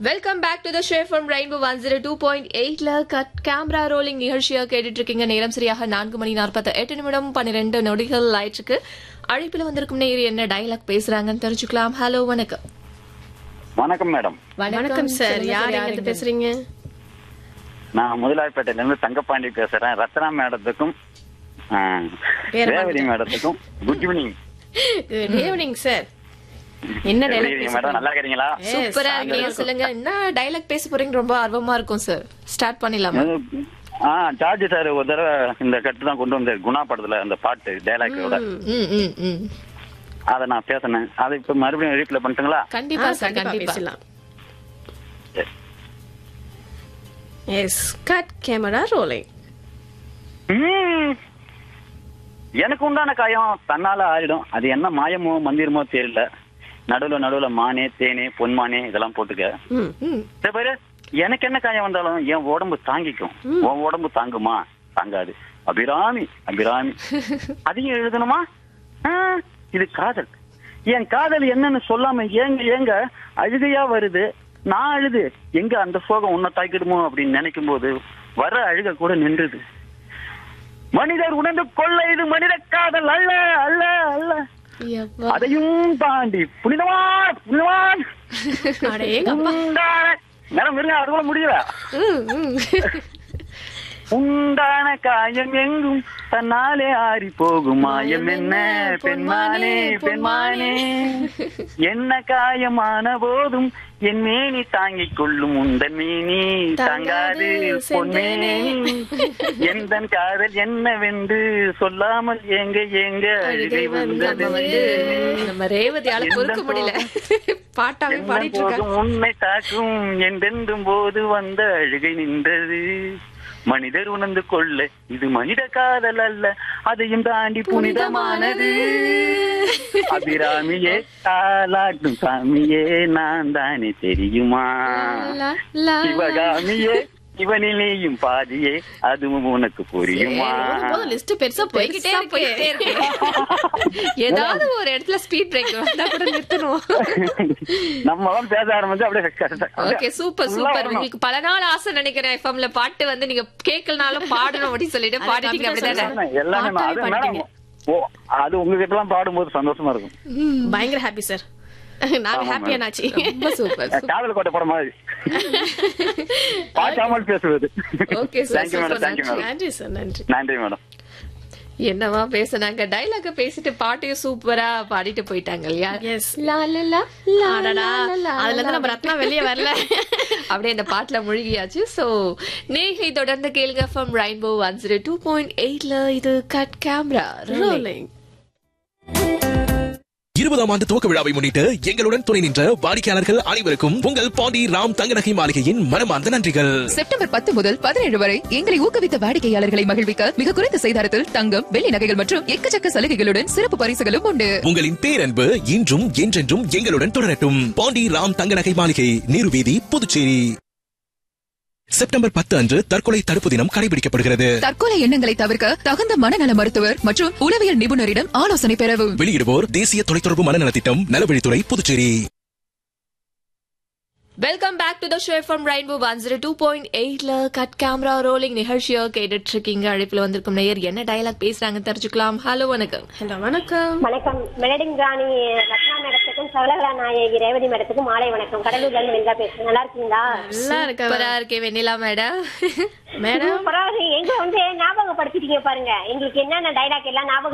Welcome back to the show from rainbow one zero two point எயிட்ல cut camera rolling நிகழ்ச்சியா கேட்டுட்டு இருக்கீங்க நேரம் சரியாக நான்கு மணி நாற்பத்தி எட்டு நிமிடம் பன்னிரெண்டு நொடிகள் ஆயிற்றுக்கு அழைப்பில் வந்திருக்கும் நேர் என்ன டயலாக் பேசுறாங்கன்னு தெரிஞ்சுக்கலாம் ஹலோ வணக்கம் வணக்கம் மேடம் வணக்கம் சார் யார் எங்க இருந்து பேசுறீங்க நான் முதலாளிப்பேட்டையில இருந்து தங்கப்பாண்டி பேசுறேன் ரத்னா மேடத்துக்கும் ஆ, பேர் ரேவதி மேடத்துக்கும் good evening good evening sir என்ன எப்படி டைலாக் இருக்கீங்க மேடம் நல்லா இருக்கீங்களா சூப்பரா இருக்கீங்க சொல்லுங்க என்ன டயலாக் பேச போறீங்க ரொம்ப ஆர்வமா இருக்கும் சார் ஸ்டார்ட் பண்ணிடலாமா ஆ ஜார்ஜ் சார் ஒரு தடவை இந்த கட்டு தான் கொண்டு வந்தார் குணா படத்துல அந்த பாட்டு டைலாக்கோட ம் ம் ம் அதை நான் பேசினேன் அதை இப்ப மறுபடியும் ரீப்ளே பண்ணிட்டுங்களா கண்டிப்பா சார் கண்டிப்பா கண்டிப்பா பேசலாம் எஸ் கட் கேமரா ரோலிங் ம். எனக்கு உண்டான காயம் தன்னால ஆறிடும் அது என்ன மாயமோ மந்திரமோ தெரியல நடுவுல நடுவுல மானே தேனே பொன்மானே இதெல்லாம் போட்டுக்க ம் ம் சரி பாரு எனக்கு என்ன காயம் வந்தாலும் என் உடம்பு தாங்கிக்கும் உன் உடம்பு தாங்குமா தாங்காது அபிராமி அபிராமி அதையும் எழுதணுமா ஆ, இது காதல் என் காதல் என்னன்னு சொல்லாம ஏங்க ஏங்க அழுகையா வருது நான் அழுது எங்க அந்த சோகம் உன்னை தாக்கிடுமோ அப்படின்னு நினைக்கும் போது வர அழுக கூட நின்றுது மனிதர் உணர்ந்து கொள்ள இது மனித காதல் அல்ல அல்ல அல்ல யப்பா. அதையும் தாண்டி புனிதவான் புனிதவான் அடேங்கப்பா உண்டான மேடம் இருங்க அது கூட முடியல ம், ம். உண்டான காயம் எங்கும் தன்னாலே ஆறி போகும் மாயம் என்ன பெண்மானே பெண்மானே என்ன காயமான போதும் என் மேனி தாங்கிக் கொள்ளும் உந்தன் மேனி தாங்காது பொன்மேனி எந்த காதல் என்னவென்று சொல்லாமல் ஏங்க ஏங்க அழுகை வந்தது நம்ம வந்து நம்ம ரேவதியால பொறுக்க முடியல பாட்டாவே பாடிட்டு இருக்காங்க போதும் உன்னை தாக்கும் என்றென்றும் போது வந்த அழுகை நின்றது மனிதர் உணர்ந்து கொள்ள இது மனித காதல் அல்ல அதையும் தாண்டி புனிதமானது அபிராமியே காலாட்டும் சாமியே நான் தானே தெரியுமா லா, லா. சிவகாமியே இவனிலேயும் பாதியே அதுவும் உனக்கு புரியுமா போதும் லிஸ்ட் பெருசா போய்கிட்டே போய்கிட்டே இருக்கு, இருக்கு போய்கிட்டே இருக்கு. ஏதாவது ஒரு இடத்துல ஸ்பீட் பிரேக் வந்தா கூட நிறுத்தணும் நம்ம தான் பேச ஆரம்பிச்சு அப்படியே correct ஆ- ஓகே சூப்பர் full ஆ சூப்பர் வரணும். உங்களுக்கு பல நாள் ஆசை நினைக்கிறேன் எஃப்எம்ல பாட்டு வந்து நீங்க கேட்கலனாலும் பாடணும் அப்படின்னு சொல்லிட்டு அது பாடிட்டீங்க அப்படிதான் அப்படிதானே எல்லாமே- எல்லாமே நான் அது பாட்டாவே மேடம் ஓ அது உங்ககிட்ட எல்லாம் பாடும்போது சந்தோஷமா இருக்கும் பயங்கர ஹாப்பி சார் நாங்க ஆமா, ஹாப்பியா madam. நாச்சு ரொம்ப சூப்பர் காதல் கோட்டை படம் மாதிரி பார்க்காமல் பேசுவது Okay, sir, thank you super, madam thank you madam நன்றி சார் நன்றி நன்றி மேடம் என்னவா பேசுனாங்க டைலாக பேசிட்டு பாட்டையும் சூப்பரா பாடிட்டு போயிட்டாங்க இல்லையா Yes. லா, லா, லா, லா, அடடா லா, லா, அதுல இருந்து லா. நம்ம ரத்னா வெளியே வரல அப்படியே அந்த பாட்டுல முழுகியாச்சு சோ நேகை தொடர்ந்து கேளுங்க from rainbow one zero two point எயிட்ல இது கட் கேமரா ரோலிங் இருபதாம் ஆண்டு துவக்க விழாவை முன்னிட்டு எங்களுடன் துணை நின்ற வாடிக்கையாளர்கள் அனைவருக்கும் உங்கள் பாண்டி ராம் தங்கநகை மாளிகையின் மனமார்ந்த நன்றிகள் செப்டம்பர் பத்து முதல் பதினேழு வரை எங்களை ஊக்குவித்த வாடிக்கையாளர்களை மகிழ்விக்க மிக குறைந்த செய்தாரத்தில் தங்கம் வெள்ளி நகைகள் மற்றும் எக்கச்சக்க சலுகைகளுடன் சிறப்பு பரிசுகளும் உண்டு உங்களின் பேரன்பு இன்றும் என்றென்றும் எங்களுடன் தொடரட்டும் பாண்டி ராம் தங்கநகை மாளிகை நீர்வீதி புதுச்சேரி செப்டம்பர் பத்து அன்று தற்கொலை தடுப்பு தினம் கடைபிடிக்கப்படுகிறது தற்கொலை எண்ணங்களை தவிர்க்க தகுந்த மனநல மருத்துவர் மற்றும் உளவியல் நிபுணரிடம் ஆலோசனை பெறவும் வெளியிடுவோர் தேசிய தொலைத்தொடர்பு மனநலத் திட்டம் நலவழித்துறை Puducherry welcome back to the show from rainbow one zero two point எயிட்ல கட் கேமரா ரோலிங் நிகழ்ச்சியோ கேட்டுட்டு இருக்கீங்க அழைப்புல வந்திருக்கும் நேயர் என்ன டயலாக் பேசுறாங்க தெரிஞ்சுக்கலாம் ஹலோ வணக்கம் ஹலோ வணக்கம் வணக்கம் மெலடிங் ராணி ரத்னா மேடத்துக்கும் சகலகலா நாயகி ரேவதி மேடத்துக்கும் மாலை வணக்கம் கடலூர்ல இருந்து வெங்கா பேசுறேன் நல்லா இருக்கீங்களா நல்லா இருக்க சூப்பரா இருக்கே வெண்ணிலா மேடம் மேடம் சூப்பரா இருக்கு. எங்க வந்து ஞாபகப்படுத்திட்டீங்க பாருங்க எங்களுக்கு என்னென்ன டைலாக் எல்லாம் ஞாபகம்